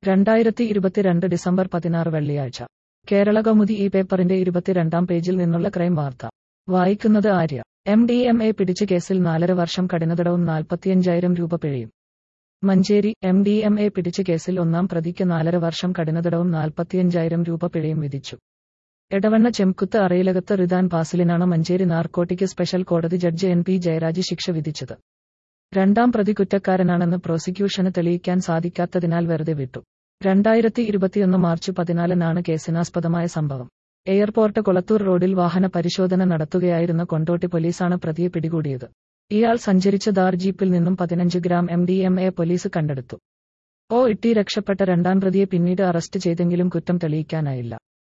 രണ്ടായിരത്തി ഇരുപത്തിരണ്ട് ഡിസംബർ പതിനാറ് വെള്ളിയാഴ്ച കേരള കൗമുദി ഈ പേപ്പറിന്റെ ഇരുപത്തിരണ്ടാം പേജിൽ നിന്നുള്ള ക്രൈം വാർത്ത വായിക്കുന്നത് Arya M D M A പിടിച്ച കേസിൽ നാലര വർഷം കഠിനതടവും നാൽപ്പത്തിയഞ്ചായിരം രൂപ പിഴയും Manjeri M D M A പിടിച്ച കേസിൽ ഒന്നാം പ്രതിക്ക് നാലര വർഷം കഠിനതടവും നാൽപ്പത്തിയഞ്ചായിരം രൂപ പിഴയും വിധിച്ചു എടവണ്ണ ചെംകുത്ത് അറയിലകത്ത് റിദാൻ പാസിലിനാണ് മഞ്ചേരി നാർക്കോട്ടിക് സ്പെഷ്യൽ കോടതി ജഡ്ജ് എൻ പി ജയരാജ് ശിക്ഷ വിധിച്ചത് രണ്ടാം പ്രതി കുറ്റക്കാരനാണെന്ന് പ്രോസിക്യൂഷന് തെളിയിക്കാൻ സാധിക്കാത്തതിനാൽ വെറുതെ വിട്ടു രണ്ടായിരത്തി ഇരുപത്തിയൊന്ന് മാർച്ച് പതിനാലിനാണ് കേസിനാസ്പദമായ സംഭവം എയർപോർട്ട് കൊളത്തൂർ റോഡിൽ വാഹന പരിശോധന നടത്തുകയായിരുന്ന കൊണ്ടോട്ടി പോലീസാണ് പ്രതിയെ പിടികൂടിയത് ഇയാൾ സഞ്ചരിച്ച ദാർ ജീപ്പിൽ നിന്നും പതിനഞ്ച് gram M D M A police കണ്ടെടുത്തു ഓ ഇട്ടി രക്ഷപ്പെട്ട രണ്ടാം പ്രതിയെ പിന്നീട് അറസ്റ്റ് ചെയ്തെങ്കിലും കുറ്റം തെളിയിക്കാനായില്ല